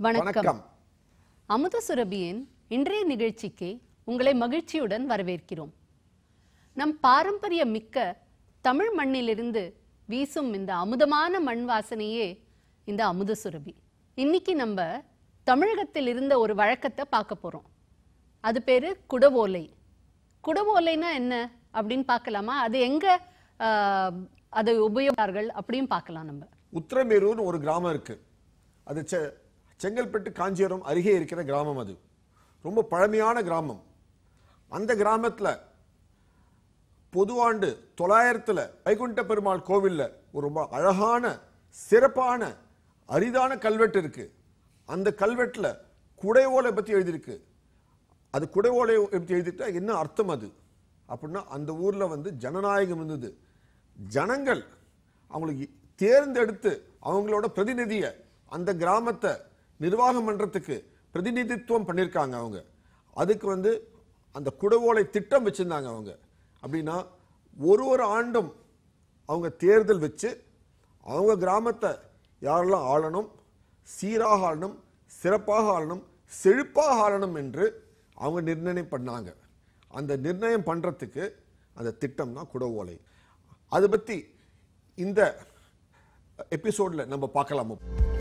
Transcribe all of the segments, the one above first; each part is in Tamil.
வணக்கம் வணக்கம் அமுத சுரபியின் இன்றைய நிகழ்ச்சிக்கு உங்களை மகிழ்ச்சியுடன் வரவேற்கிறோம் நம் பாரம்பரிய மிக்க தமிழ் மண்ணிலிருந்து வீசும் இந்த அமுதமான மண் வாசனையே இந்த அமுத சுரபி இன்னைக்கு நம்ம தமிழகத்தில் இருந்த ஒரு வழக்கத்தை பார்க்க போறோம் அது பேரு குடவோலை குடவோலைனா என்ன அப்படின்னு பார்க்கலாமா அது எங்க ஆஹ், அதை உபயோகித்தார்கள் அப்படின்னு பார்க்கலாம் நம்ம உத்திரமேரூர்னு ஒரு கிராமம் இருக்கு அது செ- செங்கல்பட்டு காஞ்சிபுரம் அருகே இருக்கிற கிராமம் அது ரொம்ப பழமையான கிராமம் அந்த கிராமத்துல பொதுவாண்டு தொள்ளாயிரத்துல வைகுண்ட பெருமாள் கோவில்ல ஒரு ரொம்ப அழகான சிறப்பான அரிதான கல்வெட்டு இருக்கு அந்த கல்வெட்டுல குடை ஓலை பத்தி எழுதியிருக்கு அது குடை ஓலை பத்தி எழுதிட்டா என்ன அர்த்தம் அது அப்படின்னா அந்த ஊர்ல வந்து ஜனநாயகம் இருந்தது ஜனங்கள் அவங்களுக்கு தேர்ந்தெடுத்து அவங்களோட பிரதிநிதியை அந்த கிராமத்தை நிர்வாகம் பண்றதுக்கு பிரதிநிதித்துவம் பண்ணியிருக்காங்க அவங்க அதுக்கு வந்து அந்த குடவோலை திட்டம் வச்சிருந்தாங்க அவங்க அப்படின்னா ஒரு ஒரு ஆண்டும் அவங்க தேர்தல் வச்சு அவங்க கிராமத்தை யாரெல்லாம் ஆளணும் சீராக ஆளணும் சிறப்பாக ஆளணும் செழிப்பாக ஆளணும் என்று அவங்க நிர்ணயம் பண்ணாங்க அந்த நிர்ணயம் பண்றதுக்கு அந்த திட்டம் தான் குடவோலை அதை பத்தி இந்த எபிசோட்ல நம்ம பார்க்கலாமோ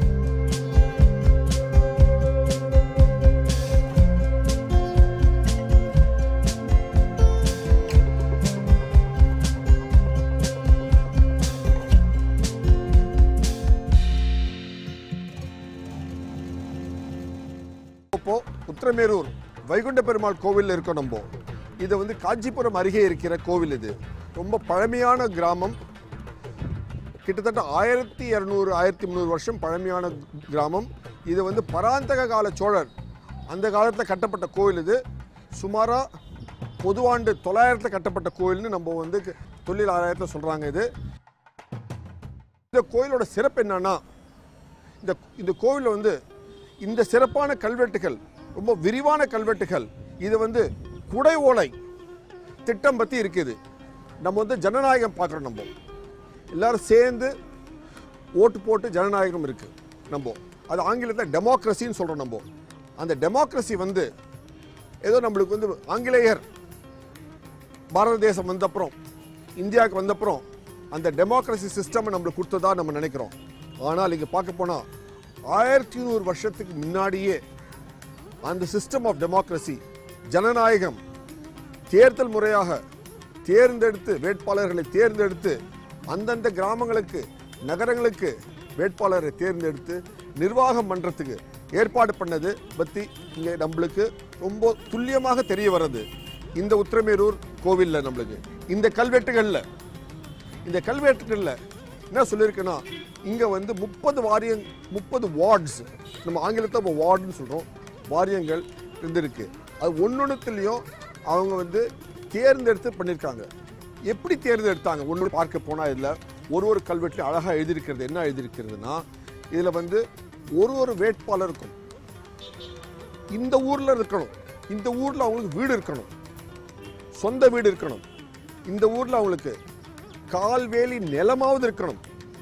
இப்போ உத்திரமேரூர் வைகுண்ட பெருமாள் கோவில் இருக்கோம் நம்ம இது வந்து காஞ்சிபுரம் அருகே இருக்கிற கோவில் இது ரொம்ப பழமையான கிராமம் கிட்டத்தட்ட ஆயிரத்தி இரநூறு ஆயிரத்தி முந்நூறு வருஷம் பழமையான கிராமம் இது வந்து பராந்தக கால சோழர் அந்த காலத்தில் கட்டப்பட்ட கோவில் இது சுமாராக பொதுவாண்டு தொள்ளாயிரத்தில் கட்டப்பட்ட கோவில்னு நம்ம வந்து தொழில் ஆயிரத்தில் சொல்கிறாங்க இது இந்த கோயிலோட சிறப்பு என்னன்னா இந்த இந்த கோவிலில் வந்து இந்த சிறப்பான கல்வெட்டுகள் ரொம்ப விரிவான கல்வெட்டுகள் இது வந்து குடை ஓலை திட்டம் பற்றி இருக்குது நம்ம வந்து ஜனநாயகம் பார்க்குறோம் நம்ம எல்லாரும் சேர்ந்து ஓட்டு போட்டு ஜனநாயகம் இருக்கு நம்ம அது ஆங்கிலத்தில் டெமோக்ரஸின்னு சொல்கிறோம் நம்ம அந்த டெமோக்ரஸி வந்து ஏதோ நம்மளுக்கு வந்து ஆங்கிலேயர் பாரத தேசம் வந்தப்புறம் இந்தியாவுக்கு வந்தப்புறம் அந்த டெமோக்ரஸி சிஸ்டம் நம்மளுக்கு கொடுத்ததா நம்ம நினைக்கிறோம் ஆனால் இங்கே பார்க்க போனால் ஆயிரத்தி நூறு வருஷத்துக்கு முன்னாடியே அந்த சிஸ்டம் ஆஃப் டெமோக்ரஸி ஜனநாயகம் தேர்தல் முறையாக தேர்ந்தெடுத்து வேட்பாளர்களை தேர்ந்தெடுத்து அந்தந்த கிராமங்களுக்கு நகரங்களுக்கு வேட்பாளரை தேர்ந்தெடுத்து நிர்வாகம் பண்றதுக்கு ஏற்பாடு பண்ணது பத்தி இங்கே நம்மளுக்கு ரொம்ப துல்லியமாக தெரிய வர்றது இந்த உத்திரமேரூர் கோவில்ல நம்மளுக்கு இந்த கல்வெட்டுகள்ல இந்த கல்வெட்டுகள்ல என்ன சொல்லியிருக்குன்னா இங்க வந்து முப்பது வாரியம் முப்பது வார்ட்ஸ் நம்ம ஆங்கிலத்தை இப்போ வார்டுன்னு சொல்றோம் வாரியங்கள் இருந்திருக்கு அது ஒன்னொன்னுத்துலேயும் அவங்க வந்து தேர்ந்தெடுத்து பண்ணியிருக்காங்க எப்படி தேர்ந்தெடுத்தாங்க ஒன்று பார்க்க போனால் இதில் ஒரு ஒரு கல்வெட்டுலையும் அழகாக எழுதியிருக்கிறது என்ன எழுதியிருக்கிறதுனா இதில் வந்து ஒரு ஒரு வேட்பாளருக்கும் இந்த ஊரில் இருக்கணும் இந்த ஊரில் அவங்களுக்கு வீடு இருக்கணும் சொந்த வீடு இருக்கணும் இந்த ஊரில் அவங்களுக்கு கால்வேலி நிலமாவது இருக்கணும்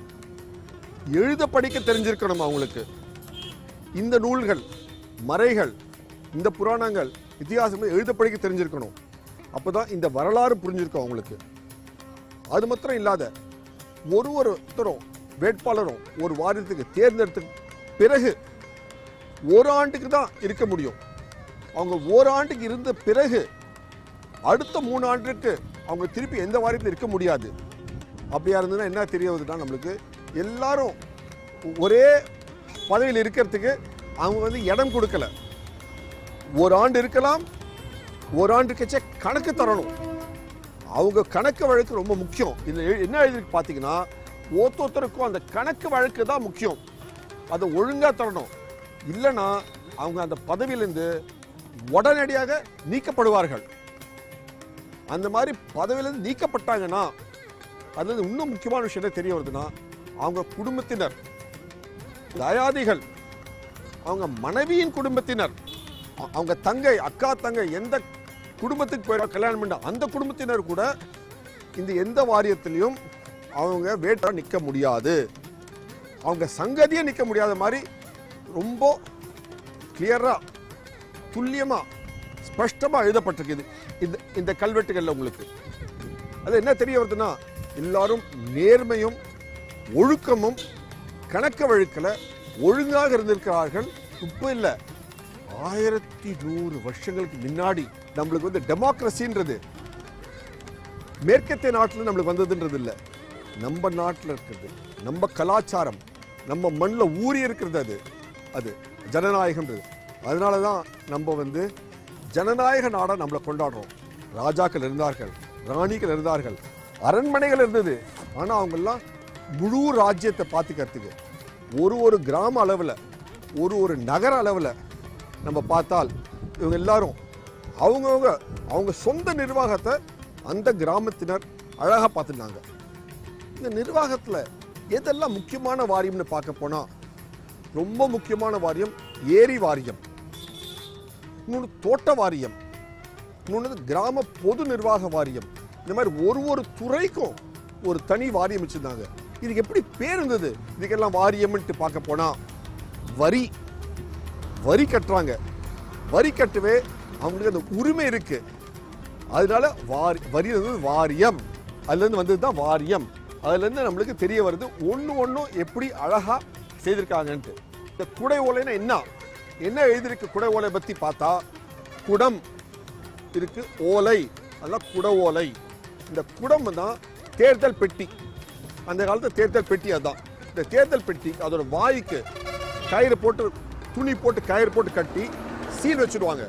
எழுத படிக்க தெரிஞ்சிருக்கணும் அவங்களுக்கு இந்த நூல்கள் மறைகள் இந்த புராணங்கள் இதிகாசம் எழுத படிக்க தெரிஞ்சிருக்கணும் அப்பதான் இந்த வரலாறு புரிஞ்சிருக்கும் அவங்களுக்கு அது மாத்திரம் இல்லாத ஒரு ஒருத்தரும் வேட்பாளரும் ஒரு வாரியத்துக்கு தேர்ந்தெடுத்த பிறகு ஒரு ஆண்டுக்கு தான் இருக்க முடியும் அவங்க ஓராண்டுக்கு இருந்த பிறகு அடுத்த மூணு ஆண்டுக்கு அவங்க திருப்பி எந்த வாரியத்தில் இருக்க முடியாது அப்படியா இருந்ததுன்னா என்ன தெரிய வருதுன்னா நம்மளுக்கு எல்லாரும் ஒரே பதவியில் இருக்கிறதுக்கு அவங்க வந்து இடம் கொடுக்கல ஒரு ஆண்டு இருக்கலாம் ஒரு ஆண்டு கழிச்சே கணக்கு தரணும் அவங்க கணக்கு வழக்கு ரொம்ப முக்கியம் இதில் எழு- என்ன எழுதிருக்கு பார்த்தீங்கன்னா ஒருத்தொருத்தருக்கும் அந்த கணக்கு வழக்கு தான் முக்கியம் அதை ஒழுங்காக தரணும் இல்லைன்னா அவங்க அந்த பதவியிலேருந்து உடனடியாக நீக்கப்படுவார்கள் அந்த மாதிரி பதவியிலேருந்து நீக்கப்பட்டாங்கன்னா அதுல இன்னும் முக்கியமான விஷயம் என்ன தெரிய வருதுன்னா அவங்க குடும்பத்தினர் தயாதிகள் அவங்க மனைவியின் குடும்பத்தினர் அ- அவங்க தங்கை அக்கா தங்கை எந்த குடும்பத்துக்கு போய் கல்யாணம் பண்ண அந்த குடும்பத்தினர் கூட இந்த எந்த வாரியத்திலையும் அவங்க வேட்டை நிற்க முடியாது அவங்க சங்கதியே நிற்க முடியாத மாதிரி ரொம்ப கிளியரா துல்லியமா ஸ்பஷ்டமா எழுதப்பட்டிருக்குது இந்த இந்த கல்வெட்டுகள்ல உங்களுக்கு அது என்ன தெரிய வருதுன்னா எல்லாரும் நேர்மையும் ஒழுக்கமும் கணக்க வழக்கில் ஒழுங்காக இருந்திருக்கிறார்கள் இப்போ இல்லை ஆயிரத்தி நூறு வருஷங்களுக்கு முன்னாடி நம்மளுக்கு வந்து டெமோக்ரஸின்றது மேற்கத்திய நாட்டில் நம்மளுக்கு வந்ததுன்றது இல்லை நம்ம நாட்டில் இருக்கிறது நம்ம கலாச்சாரம் நம்ம மண்ணில் ஊறி இருக்கிறது அது அது ஜனநாயகம்ன்றது அதனால தான் நம்ம வந்து ஜனநாயக நாடா நம்மளை கொண்டாடுறோம் ராஜாக்கள் இருந்தார்கள் ராணிகள் இருந்தார்கள் அரண்மனைகள் இருந்தது ஆனால் அவங்கெல்லாம் முழு ராஜ்யத்தை பார்த்துக்கிறதுக்கு ஒரு ஒரு கிராம அளவில் ஒரு ஒரு நகர அளவில் நம்ம பார்த்தால் இவங்க எல்லாரும் அவங்கவுங்க அவங்க சொந்த நிர்வாகத்தை அந்த கிராமத்தினர் அழகாக பார்த்துட்டாங்க இந்த நிர்வாகத்தில் எதெல்லாம் முக்கியமான வாரியம்னு பார்க்க போனால் ரொம்ப முக்கியமான வாரியம் ஏரி வாரியம் இன்னொன்று தோட்ட வாரியம் இன்னொன்று கிராம பொது நிர்வாக வாரியம் இந்த மாதிரி ஒரு ஒரு துறைக்கும் ஒரு தனி வாரியம் வச்சிருந்தாங்க இதுக்கு எப்படி பேர் இருந்தது இதுக்கெல்லாம் வாரியம்ன்ட்டு பார்க்க போனா வரி வரி கட்டுறாங்க வரி கட்டவே அவங்களுக்கு அந்த உரிமை இருக்கு அதனால வாரி வரி இருந்தது வாரியம் அதுலேருந்து வந்தது தான் வாரியம் அதுலேருந்து நம்மளுக்கு தெரிய வருது ஒன்று ஒன்றும் எப்படி அழகா செய்திருக்காங்கன்ட்டு இந்த குடை ஓலைன்னா என்ன என்ன எழுதியிருக்கு குடை ஓலை பற்றி பார்த்தா குடம் இருக்கு ஓலை அதெல்லாம் குட ஓலை இந்த குடம் தான் தேர்தல் பெட்டி அந்த காலத்து தேர்தல் பெட்டி அதான் இந்த தேர்தல் பெட்டி அதோட வாய்க்கு கயிறு போட்டு துணி போட்டு கயிறு போட்டு கட்டி சீல் வச்சிடுவாங்க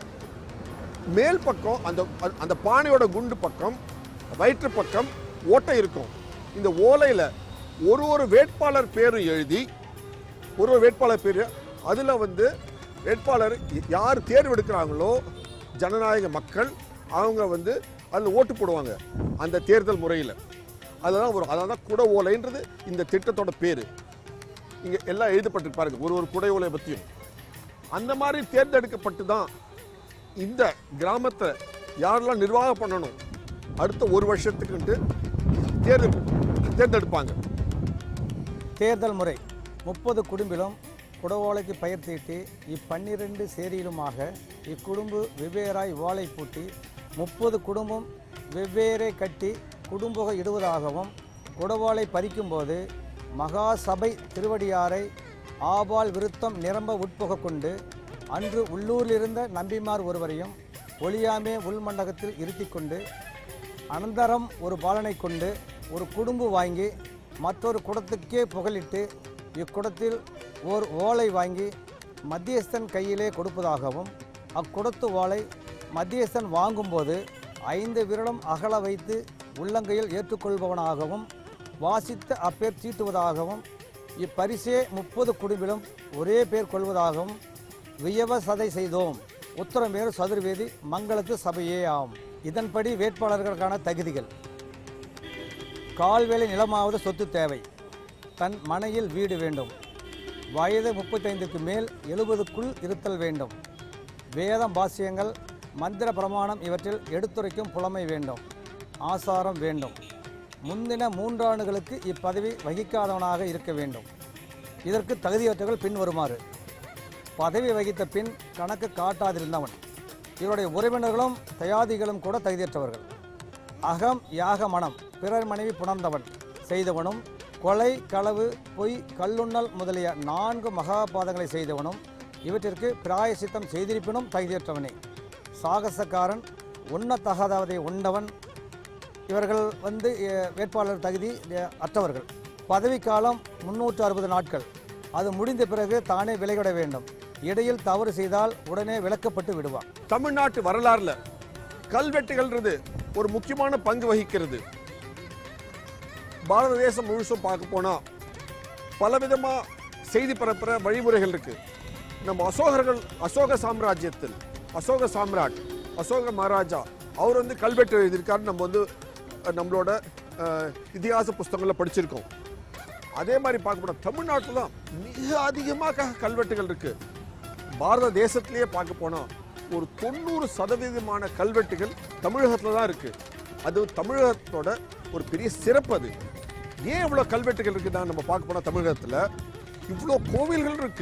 மேல் பக்கம் அந்த அந்த- அந்த பானையோட குண்டு பக்கம் வயிற்று பக்கம் ஓட்டை இருக்கும் இந்த ஓலையில ஒரு ஒரு வேட்பாளர் பேரும் எழுதி ஒரு ஒரு வேட்பாளர் பேர் அதில் வந்து வேட்பாளர் யார் தேர்வு எடுக்கிறாங்களோ ஜனநாயக மக்கள் அவங்க வந்து அதில் ஓட்டு போடுவாங்க அந்த தேர்தல் முறையில் அதெல்லாம் ஒரு அதான் குட ஓலைன்றது இந்த திட்டத்தோட பேர் இங்கே எல்லாம் எழுதப்பட்டு பாருங்க ஒரு ஒரு குடை ஓலையை பற்றியும் அந்த மாதிரி தேர்ந்தெடுக்கப்பட்டு தான் இந்த கிராமத்தை யாரெல்லாம் நிர்வாகம் பண்ணணும் அடுத்த ஒரு வருஷத்துக்குன்ட்டு தேர்தல் தேர்ந்தெடுப்பாங்க தேர்தல் முறை முப்பது குடும்பிலும் குடவோலைக்கு பயிர் தீட்டி இப்பன்னிரண்டு சேரியிலுமாக இக்குடும்பு வெவ்வேறாய் ஓலை பூட்டி முப்பது குடும்பம் வெவ்வேறே கட்டி குடும்புக இடுவதாகவும் குடவோலை பறிக்கும்போது மகா சபை திருவடியாரை ஆபால் விருத்தம் நிரம்ப உட்புக கொண்டு அன்று உள்ளூரிலிருந்த நம்பிமார் ஒருவரையும் ஒளியாமே உள்மண்டகத்தில் இருத்திக் கொண்டு அனந்தரம் ஒரு பாலனை கொண்டு ஒரு குடும்பு வாங்கி மற்றொரு குடத்துக்கே புகலிட்டு இக்குடத்தில் ஓர் ஓலை வாங்கி மத்தியஸ்தன் கையிலே கொடுப்பதாகவும் அக்குடத்து ஓலை மத்தியஸ்தன் வாங்கும்போது ஐந்து விரலும் அகல வைத்து உள்ளங்கையில் ஏற்றுக்கொள்பவனாகவும் வாசித்த அப்பேர் சீட்டுவதாகவும் இப்பரிசே முப்பது குடும்பிலும் ஒரே பேர் கொள்வதாகவும் வியவ சதை செய்தோம் உத்தரமேறு சதுர்வேதி மங்களத்து சபையே ஆம் இதன்படி வேட்பாளர்களுக்கான தகுதிகள் கால்வேலை நிலமாவது சொத்து தேவை தன் மனையில் வீடு வேண்டும் வயது முப்பத்தைந்துக்கு மேல் எழுபதுக்குள் இருத்தல் வேண்டும் வேதம் பாசியங்கள் மந்திர பிரமாணம் இவற்றில் எடுத்துரைக்கும் புலமை வேண்டும் ஆசாரம் வேண்டும் முந்தின மூன்றாண்டுகளுக்கு இப்பதவி வகிக்காதவனாக இருக்க வேண்டும் இதற்கு தகுதியற்றவர்கள் பின்வருமாறு பதவி வகித்த பின் கணக்கு காட்டாதிருந்தவன் இவருடைய உறவினர்களும் தயாதிகளும் கூட தகுதியற்றவர்கள் அகம் யாக மனம் பிறர் மனைவி புணர்ந்தவன் செய்தவனும் கொலை களவு பொய் கல்லுண்ணல் முதலிய நான்கு மகாபாதங்களை செய்தவனும் இவற்றிற்கு பிராயசித்தம் செய்திருப்பினும் தகுதியற்றவனே சாகசக்காரன் உண்ணத்தகாதவதை உண்டவன் இவர்கள் வந்து அஹ், வேட்பாளர் தகுதி அஹ், அற்றவர்கள் பதவிக்காலம் முன்னூற்று அறுபது நாட்கள் அது முடிந்த பிறகு தானே விலகிட வேண்டும் இடையில் தவறு செய்தால் உடனே விலக்கப்பட்டு விடுவான் தமிழ்நாட்டு வரலாறுல கல்வெட்டுகள்ன்றது ஒரு முக்கியமான பங்கு வகிக்கிறது பாரத தேசம் முழுசும் பார்க்க போனா பலவிதமா செய்தி பரப்புற வழிமுறைகள் இருக்கு நம்ம அசோகர்கள் அசோக சாம்ராஜ்யத்தில் அசோக சாம்ராட் அசோக மகாராஜா அவர் வந்து கல்வெட்டு எழுதியிருக்காரு நம்ம வந்து அஹ், நம்மளோட அஹ், இதிகாச புஸ்தகங்களில் படிச்சிருக்கோம் அதே மாதிரி பார்க்க போனா தமிழ்நாட்டில் தான் மிக அதிகமாக கல்வெட்டுகள் இருக்கு பாரத தேசத்திலேயே பார்க்க போனா ஒரு தொண்ணூறு சதவீதமான கல்வெட்டுகள் தமிழகத்தில் தான் இருக்கு அது தமிழகத்தோட ஒரு பெரிய சிறப்பு அது ஏன் இவ்வளோ கல்வெட்டுகள் இருக்குதா நம்ம பார்க்க போனா தமிழகத்தில் இவ்வளோ கோவில்கள் இருக்கு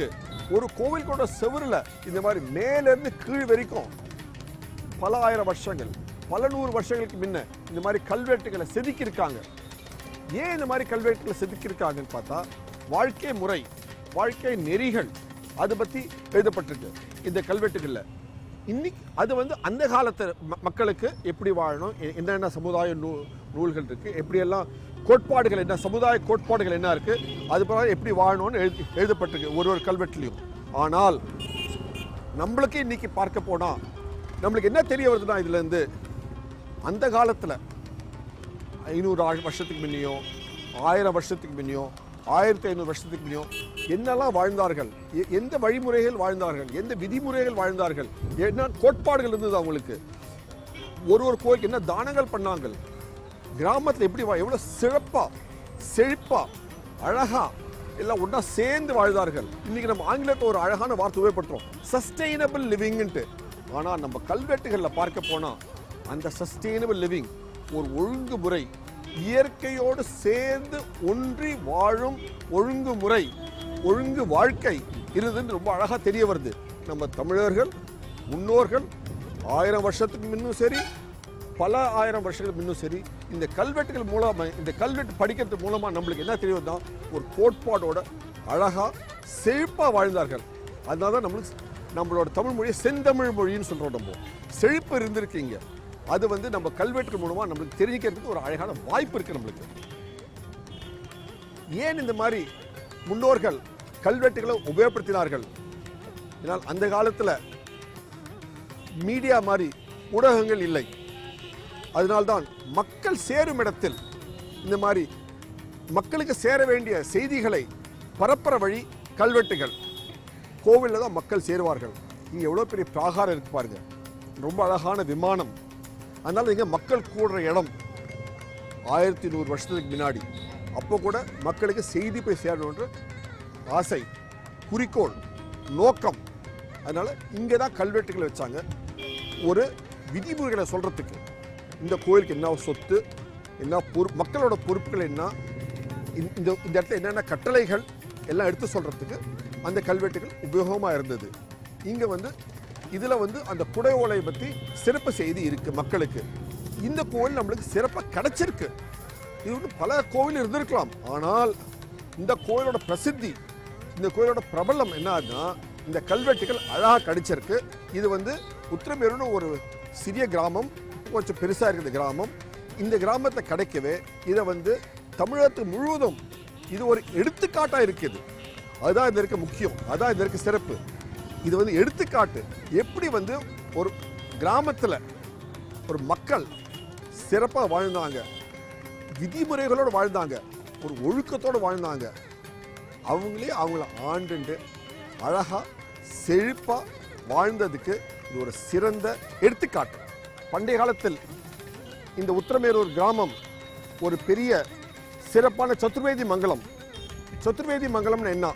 ஒரு கோவிலோட செவுருல இந்த மாதிரி மேலேருந்து கீழ் வரைக்கும் பல ஆயிரம் வருஷங்கள் பல நூறு வருஷங்களுக்கு முன்ன இந்த மாதிரி கல்வெட்டுகளை செதுக்கியிருக்காங்க ஏன் இந்த மாதிரி கல்வெட்டுகளை செதுக்கியிருக்காங்கன்னு பார்த்தா வாழ்க்கை முறை வாழ்க்கை நெறிகள் அதை பற்றி எழுதப்பட்டிருக்கு இந்த கல்வெட்டுகளில் இன்னைக்கு அது வந்து அந்த காலத்து ம- மக்களுக்கு எப்படி வாழணும் எ- என்னென்ன சமுதாய நூ நூல்கள் இருக்குது எப்படியெல்லாம் கோட்பாடுகள் என்ன சமுதாய கோட்பாடுகள் என்ன இருக்குது அது பிரகாரம் எப்படி வாழணும்னு எழுதி எழுதப்பட்டிருக்கு ஒரு ஒரு கல்வெட்டுலையும் ஆனால் நம்மளுக்கு இன்னைக்கு பார்க்க போனா நம்மளுக்கு என்ன தெரிய வருதுன்னா இதுல இருந்து அந்த காலத்துல ஐநூறு ஆ- வருஷத்துக்கு முன்னையோ ஆயிரம் வருஷத்துக்கு முன்னையோ ஆயிரத்தி ஐநூறு வருஷத்துக்கு முன்னையோ என்னெல்லாம் வாழ்ந்தார்கள் எ- எந்த வழிமுறைகள் வாழ்ந்தார்கள் எந்த விதிமுறைகள் வாழ்ந்தார்கள் என்ன கோட்பாடுகள் இருந்தது அவங்களுக்கு ஒரு ஒரு கோயிலுக்கு என்ன தானங்கள் பண்ணாங்க கிராமத்துல எப்படி வா எவ்வளவு சிறப்பா செழிப்பா அழகா எல்லாம் ஒண்ணா சேர்ந்து வாழ்ந்தார்கள் இன்னைக்கு நம்ம ஆங்கிலத்தை ஒரு அழகான வார்த்தை உபயோகப்படுத்துறோம் சஸ்டெயினபிள் லிவிங்ன்ட்டு ஆனா நம்ம கல்வெட்டுகள்ல பார்க்க போனா அந்த சஸ்டெயினபிள் லிவிங் ஒரு ஒழுங்குமுறை இயற்கையோடு சேர்ந்து ஒன்றி வாழும் ஒழுங்குமுறை ஒழுங்கு வாழ்க்கை இருந்ததுன்னு ரொம்ப அழகா தெரிய வருது நம்ம தமிழர்கள் முன்னோர்கள் ஆயிரம் வருஷத்துக்கு முன்னும் சரி பல ஆயிரம் வருஷங்களுக்கு முன்னும் சரி இந்த கல்வெட்டுகள் மூலமா இந்த கல்வெட்டு படிக்கிறது மூலமா நம்மளுக்கு என்ன தெரியுதுன்னா ஒரு கோட்பாடோட அழகா செழிப்பா வாழ்ந்தார்கள் அதனால தான் நம்மளுக்கு நம்மளோட தமிழ் மொழியை செந்தமிழ் மொழின்னு சொல்றோம் நம்ம செழிப்பு இருந்திருக்கீங்க அது வந்து நம்ம கல்வெட்டுகள் மூலமா நம்மளுக்கு தெரிஞ்சுக்கிறதுக்கு ஒரு அழகான வாய்ப்பு இருக்கு நம்மளுக்கு ஏன் இந்த மாதிரி முன்னோர்கள் கல்வெட்டுகளை உபயோகப்படுத்தினார்கள் ஏன்னால் அந்த காலத்துல மீடியா மாதிரி ஊடகங்கள் இல்லை அதனால்தான் மக்கள் சேரும் இடத்தில் இந்த மாதிரி மக்களுக்கு சேர வேண்டிய செய்திகளை பரப்புற வழி கல்வெட்டுகள் கோவிலில் தான் மக்கள் சேருவார்கள் இங்கே எவ்வளோ பெரிய பிராகாரம் இருக்கு பாருங்க ரொம்ப அழகான விமானம் அதனால இங்கே மக்கள் கூடுற இடம் ஆயிரத்தி நூறு வருஷத்துக்கு முன்னாடி அப்போ கூட மக்களுக்கு செய்தி போய் சேரணுன்ற ஆசை குறிக்கோள் நோக்கம் அதனால இங்கே தான் கல்வெட்டுகள் வச்சாங்க ஒரு விதிமுறைகளை சொல்றதுக்கு இந்த கோயிலுக்கு என்ன சொத்து என்ன பொறுப்பு மக்களோட பொறுப்புகள் என்ன இந்த இந்த இந்த இடத்துல என்னென்ன கட்டளைகள் எல்லாம் எடுத்து சொல்றதுக்கு அந்த கல்வெட்டுகள் உபயோகமாக இருந்தது இங்கே வந்து இதில் வந்து அந்த குடை ஓலை பற்றி சிறப்பு செய்தி இருக்கு மக்களுக்கு இந்த கோவில் நம்மளுக்கு சிறப்பாக கிடைச்சிருக்கு இது வந்து பல கோவில் இருந்திருக்கலாம் ஆனால் இந்த கோயிலோட பிரசித்தி இந்த கோயிலோட பிரபலம் என்னன்னா இந்த கல்வெட்டுகள் அழகாக கிடைச்சிருக்கு இது வந்து உத்திரமேருன்னு ஒரு சிறிய கிராமம் கொஞ்சம் பெருசாக இருக்குது கிராமம் இந்த கிராமத்தை கிடைக்கவே இதை வந்து தமிழகத்து முழுவதும் இது ஒரு எடுத்துக்காட்டாக இருக்குது அதுதான் இது இருக்க முக்கியம் அதான் இது இருக்க சிறப்பு இது வந்து எடுத்துக்காட்டு எப்படி வந்து ஒரு கிராமத்தில் ஒரு மக்கள் சிறப்பாக வாழ்ந்தாங்க விதிமுறைகளோடு வாழ்ந்தாங்க ஒரு ஒழுக்கத்தோடு வாழ்ந்தாங்க அவங்களே அவங்கள ஆண்டுண்டு அழகா செழிப்பா வாழ்ந்ததுக்கு இது ஒரு சிறந்த எடுத்துக்காட்டு பண்டைய காலத்தில் இந்த உத்திரமேரூர் கிராமம் ஒரு பெரிய சிறப்பான சதுர்வேதி மங்கலம் சதுர்வேதி மங்கலம்னு என்ன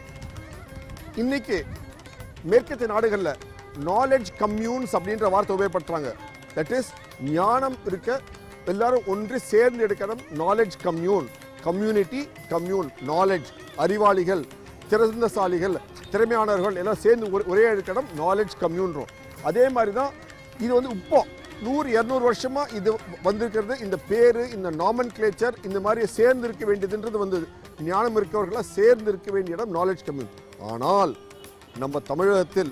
இன்னைக்கு மேற்கத்திய நாடுகள்ல நாலேஜ் கம்யூன்ஸ் அப்படின்ற வார்த்தை உபயோகப்படுத்துறாங்க தட் இஸ் ஞானம் இருக்க எல்லாரும் ஒன்று சேர்ந்து எடுக்கணும் knowledge commune community commune knowledge அறிவாளிகள் திறந்தசாலிகள் திறமையானவர்கள் எல்லாம் சேர்ந்து ஒரே- ஒரே எடுக்கணும் நாலேஜ் கம்யூன்றோம் அதே மாதிரி தான் இது வந்து இப்போ நூறு இரநூறு வருஷமா இது வந்திருக்கிறது இந்த பேரு இந்த நாமன் கிளேச்சர் இந்த மாதிரி சேர்ந்து இருக்க வேண்டியதுன்றது வந்தது ஞானம் இருக்கவர்களாம் சேர்ந்து இருக்க வேண்டிய இடம் நாலேஜ் கம்யூன் ஆனால் நம்ம தமிழகத்தில்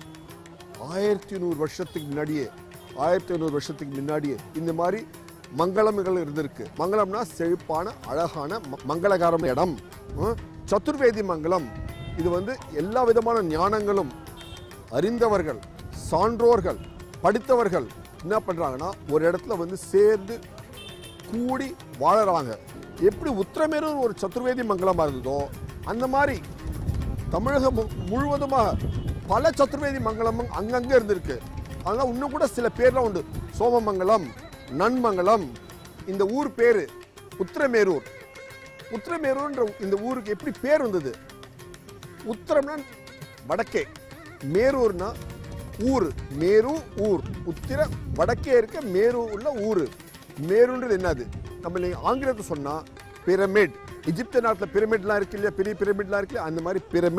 ஆயிரத்தி நூறு வருஷத்துக்கு முன்னாடியே ஆயிரத்தி ஐநூறு வருஷத்துக்கு முன்னாடியே இந்த மாதிரி மங்களம்கள் இருந்திருக்கு மங்களம்னா செழிப்பான அழகான ம- மங்களகரமான இடம் ஹம், சதுர்வேதி மங்கலம் இது வந்து எல்லா விதமான ஞானங்களும் அறிந்தவர்கள் சான்றோர்கள் படித்தவர்கள் என்ன பண்றாங்கன்னா ஒரு இடத்துல வந்து சேர்ந்து கூடி வாழறாங்க எப்படி உத்திரமேரூர் ஒரு சதுர்வேதி மங்கலமா இருந்ததோ அந்த மாதிரி தமிழகம் மு- முழுவதுமாக பல சதுர்வேதி மங்கலமும் அங்கங்கே இருந்திருக்கு அதெல்லாம் இன்னும் கூட சில பேர்லாம் உண்டு சோமமங்கலம் நன்மங்கலம் இந்த ஊர் பேர் உத்திரமேரூர் உத்திரமேரூர்ன்ற இந்த ஊருக்கு எப்படி பேர் வந்தது உத்திரம்னா வடக்கே மேரூர்னா ஊர் மேரு ஊர் உத்திர வடக்கே இருக்க மேரு உள்ள ஊர் மேருன்றது என்னது நம்ம நீங்க ஆங்கிலத்தை சொன்னா பிரமிட் எகிப்து நாட்டில் பிரமிட்லாம் இருக்கு இல்லையா பெரிய பிரமிட்லாம் இருக்கு இல்லையா அந்த மாதிரி பிரமிட்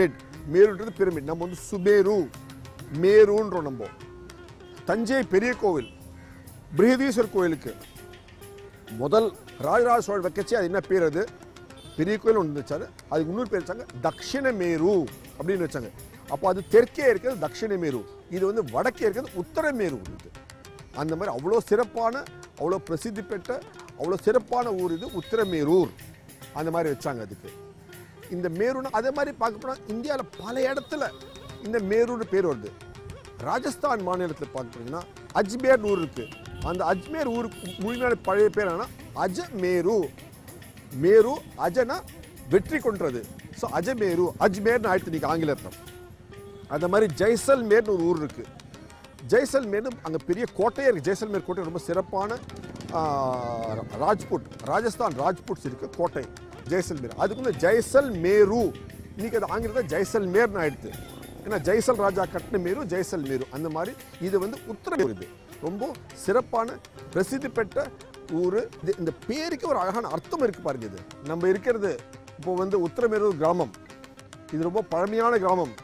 மேருன்றது பிரமிட் நம்ம வந்து சுமேரு மேருன்றோம் நம்ம தஞ்சை பெரிய கோவில் பிருகதீஸ்வரர் கோயிலுக்கு முதல் ராஜராஜ சோழர் வைக்கச்சே அது என்ன பேர் அது பெரிய கோயில் ஒன்று வச்சாரு அதுக்கு இன்னொரு பேர் வச்சாங்க தக்ஷிண மேரு அப்படின்னு வச்சாங்க அப்போ அது தெற்கே இருக்கிறது தக்ஷிண மேரு இது வந்து வடக்கே இருக்கிறது உத்தர மேரு இது அந்த மாதிரி அவ்வளோ சிறப்பான அவ்வளோ பிரசித்தி பெற்ற அவ்வளோ சிறப்பான ஊர் இது உத்தரமேரூர் அந்த மாதிரி வச்சாங்க அதுக்கு இந்த மேருனா அதே மாதிரி பார்க்க போனால் இந்தியாவில் பல இடத்துல இந்த மேரூர்னு பேர் வருது ராஜஸ்தான் மாநிலத்தில் பார்க்க போனீங்கன்னா அஜ்மேர் ஊர் இருக்கு அந்த அஜ்மேர் ஊருக்கு முழுமையான பழைய பேர் என்னன்னா அஜமேரு மேரு அஜனா வெற்றி கொன்றது ஸோ அஜமேரு அஜ்மேர்னு ஆயிடுத்து இன்னைக்கு ஆங்கிலத்தில் அந்த மாதிரி ஜெய்சல்மேர்னு ஒரு ஊர் இருக்கு ஜெய்சல்மேர் அங்கே பெரிய கோட்டையே இருக்குது ஜெய்சல்மேர் கோட்டை ரொம்ப சிறப்பான ஆ, ராஜ்புட் ராஜஸ்தான் ராஜ்புட்ஸ் இருக்கு கோட்டை ஜெய்சல்மேர் அதுக்கு வந்து ஜெய்சல் மேரு இன்னைக்கு அது ஆங்கிலத்தில் ஜெய்சல்மேர்னு ஆயிடுது ஏன்னா ஜெய்சல் ராஜா கட்டின மேரு ஜெய்சல் மேரு அந்த மாதிரி இது வந்து உத்தர இது ரொம்ப சிறப்பான பிரசித்தி பெற்ற ஊர் இது இந்த பேருக்கு ஒரு அழகான அர்த்தம் இருக்கு பாருங்க இது நம்ம இருக்கிறது இப்போ வந்து உத்தரமேரூர் கிராமம் இது ரொம்ப பழமையான கிராமம்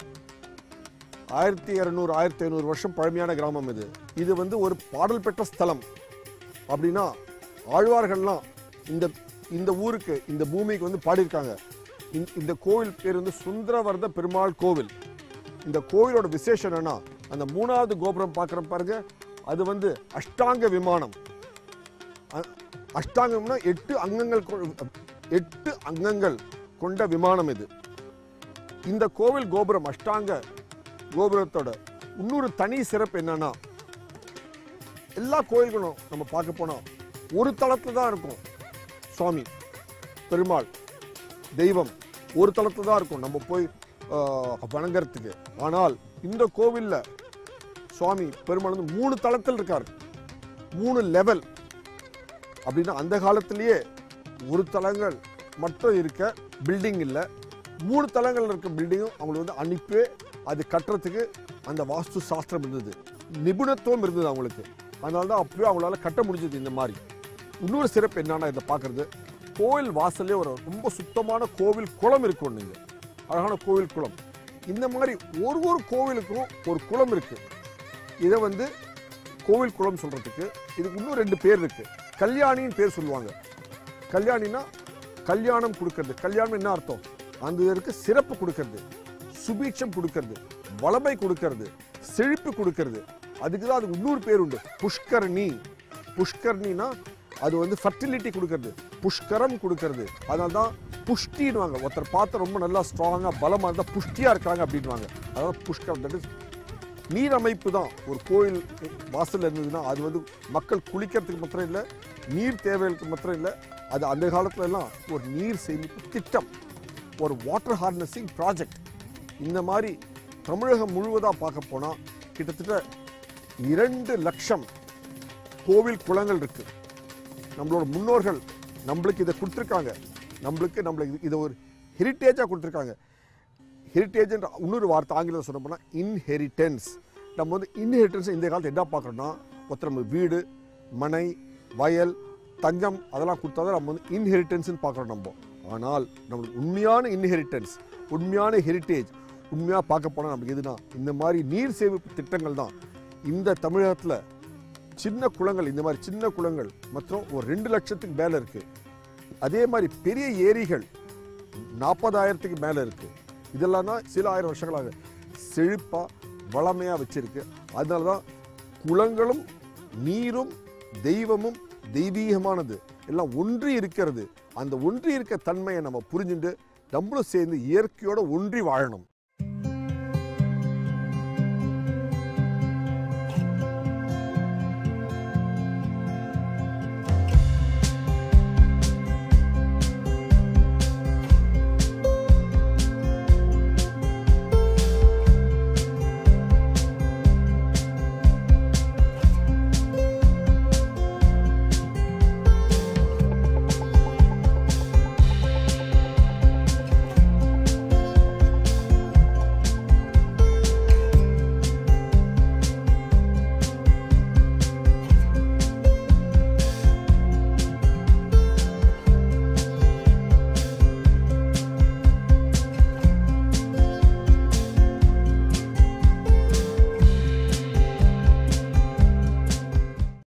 ஆயிரத்தி இரநூறு ஆயிரத்தி ஐநூறு வருஷம் பழமையான கிராமம் இது இது வந்து ஒரு பாடல் பெற்ற ஸ்தலம் அப்படின்னா ஆழ்வார்கள்லாம் இந்த இந்த ஊருக்கு இந்த பூமிக்கு வந்து பாடியிருக்காங்க இந்த- இந்த கோவில் பேர் வந்து சுந்தரவர்த பெருமாள் கோவில் இந்த கோவிலோட விசேஷம் என்னன்னா அந்த மூணாவது கோபுரம் பார்க்குற பாருங்க அது வந்து அஷ்டாங்க விமானம் அ- அஷ்டாங்கம்னா எட்டு அங்கங்கள் கொ- எட்டு அங்கங்கள் கொண்ட விமானம் இது இந்த கோவில் கோபுரம் அஷ்டாங்க கோபுரத்தோட இன்னொரு தனி சிறப்பு என்னன்னா எல்லா கோயில்களும் நம்ம பார்க்க போனா ஒரு தளத்துல தான் இருக்கும் சுவாமி பெருமாள் தெய்வம் ஒரு தளத்துல தான் இருக்கும் நம்ம போய் ஆஹ், வணங்கறதுக்கு ஆனால் இந்த கோவில்ல சுவாமி பெருமாள் வந்து மூணு தளத்தில் இருக்கார் மூணு லெவல் அப்படின்னா அந்த காலத்திலேயே ஒரு தளங்கள் மட்டும் இருக்க பில்டிங் இல்லை மூணு தளங்கள் இருக்க பில்டிங்கும் அவங்களுக்கு வந்து அனுப்பி அது கட்டுறதுக்கு அந்த வாஸ்து சாஸ்திரம் இருந்தது நிபுணத்துவம் இருந்தது அவங்களுக்கு அதனால தான் அப்பவே அவங்களால கட்ட முடிஞ்சது இந்த மாதிரி இன்னொரு சிறப்பு என்னன்னா இதை பார்க்கறது கோவில் வாசல்லே ஒரு ரொம்ப சுத்தமான கோவில் குளம் இருக்கு ஒன்று இங்க. அழகான கோவில் குளம் இந்த மாதிரி ஒரு ஒரு கோவிலுக்கும் ஒரு குளம் இருக்கு இதை வந்து கோவில் குளம் சொல்றதுக்கு இதுக்கு இன்னும் ரெண்டு பேர் இருக்கு கல்யாணின்னு பேர் சொல்லுவாங்க கல்யாணினா கல்யாணம் கொடுக்கறது கல்யாணம் என்ன அர்த்தம் அந்த இதற்கு சிறப்பு கொடுக்கறது சுபீட்சம் கொடுக்கறது வளமை கொடுக்கறது செழிப்பு கொடுக்கறது அதுக்கு தான் அதுக்கு இன்னொரு பேர் உண்டு புஷ்கரணி புஷ்கரணினா அது வந்து ஃபர்டிலிட்டி கொடுக்கறது புஷ்கரம் கொடுக்கறது அதனால தான் புஷ்டின்வாங்க ஒருத்தர் பார்த்து ரொம்ப நல்லா ஸ்ட்ராங்காக பலமாக இருந்தால் புஷ்டியாக இருக்காங்க அப்படின்வாங்க அதாவது புஷ்கரம் தட் இஸ் நீர் அமைப்பு தான் ஒரு கோயில் வாசல்ல இருந்ததுன்னா அது வந்து மக்கள் குளிக்கிறதுக்கு மாத்திரம் இல்லை நீர் தேவைகளுக்கு மாத்திரம் இல்லை அது அந்த காலத்துல எல்லாம் ஒரு நீர் சேமிப்பு திட்டம் ஒரு வாட்டர் ஹார்னஸிங் ப்ராஜெக்ட் இந்த மாதிரி தமிழகம் முழுவதாக பார்க்க போனால் கிட்டத்தட்ட இரண்டு லட்சம் கோவில் குளங்கள் இருக்கு நம்மளோட முன்னோர்கள் நம்மளுக்கு இதை கொடுத்துருக்காங்க நம்மளுக்கு நம்மளுக்கு இது- இதை ஒரு ஹெரிட்டேஜாக கொடுத்துருக்காங்க ஹெரிட்டேஜ்ன்ற இன்னொரு வார்த்தை ஆங்கிலத்தில் சொல்ல போனால் இன்ஹெரிட்டன்ஸ் நம்ம வந்து இன்ஹெரிட்டன்ஸ் இந்த காலத்தில் என்ன பார்க்குறோம்னா ஒருத்தர் நம்ம வீடு மனை வயல் தங்கம் அதெல்லாம் கொடுத்தா தான் நம்ம வந்து இன்ஹெரிட்டன்ஸ்னு பார்க்குறோம் நம்ம ஆனால் நம்மளுக்கு உண்மையான இன்ஹெரிட்டன்ஸ் உண்மையான ஹெரிட்டேஜ் உண்மையாக பார்க்க போனால் நமக்கு எதுனா இந்த மாதிரி நீர் சேமிப்பு திட்டங்கள் தான் இந்த தமிழகத்தில் சின்ன குளங்கள் இந்த மாதிரி சின்ன குளங்கள் மற்றும் ஒரு ரெண்டு லட்சத்துக்கு மேலே இருக்குது அதே மாதிரி பெரிய ஏரிகள் நாற்பதாயிரத்துக்கு மேலே இருக்கு இதெல்லாம் தான் சில ஆயிரம் வருஷங்களாக செழிப்பாக வளமையாக வச்சிருக்கு அதனால தான் குளங்களும் நீரும் தெய்வமும் தெய்வீகமானது எல்லாம் ஒன்றி இருக்கிறது அந்த ஒன்றி இருக்க தன்மையை நம்ம புரிஞ்சுட்டு நம்மளும் சேர்ந்து இயற்கையோட ஒன்றி வாழணும்